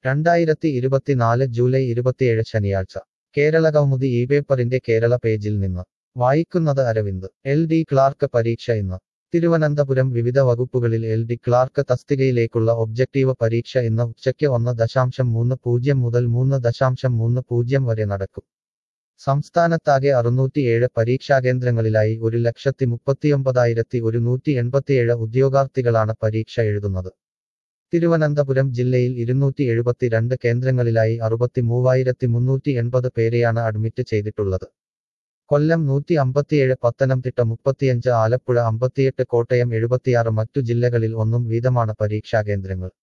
രണ്ടായിരത്തി ഇരുപത്തിനാല് ജൂലൈ ഇരുപത്തിയേഴ് ശനിയാഴ്ച കേരള കൗമുദി ഈ പേപ്പറിന്റെ കേരള പേജിൽ നിന്ന് വായിക്കുന്നത് അരവിന്ദ് എൽ ഡി ക്ലാർക്ക് പരീക്ഷ ഇന്ന് തിരുവനന്തപുരം വിവിധ വകുപ്പുകളിൽ എൽ ഡി ക്ലാർക്ക് തസ്തികയിലേക്കുള്ള ഒബ്ജക്റ്റീവ് പരീക്ഷ ഇന്ന് ഉച്ചയ്ക്ക് ഒന്ന് ദശാംശം മൂന്ന് പൂജ്യം മുതൽ മൂന്ന് ദശാംശം മൂന്ന് പൂജ്യം വരെ നടക്കും സംസ്ഥാനത്താകെ അറുന്നൂറ്റിയേഴ് പരീക്ഷാകേന്ദ്രങ്ങളിലായി ഒരു ലക്ഷത്തി മുപ്പത്തിയൊമ്പതായിരത്തി ഒരുന്നൂറ്റി എൺപത്തിയേഴ് ഉദ്യോഗാർത്ഥികളാണ് പരീക്ഷ എഴുതുന്നത് തിരുവനന്തപുരം ജില്ലയിൽ ഇരുന്നൂറ്റി എഴുപത്തിരണ്ട് കേന്ദ്രങ്ങളിലായി അറുപത്തി മൂവായിരത്തി മുന്നൂറ്റി എൺപത് പേരെയാണ് അഡ്മിറ്റ് ചെയ്തിട്ടുള്ളത് കൊല്ലം നൂറ്റി അമ്പത്തിയേഴ് പത്തനംതിട്ട മുപ്പത്തിയഞ്ച് ആലപ്പുഴ അമ്പത്തിയെട്ട് കോട്ടയം എഴുപത്തിയാറ് മറ്റു ജില്ലകളിൽ ഒന്നും വീതമാണ് പരീക്ഷാകേന്ദ്രങ്ങൾ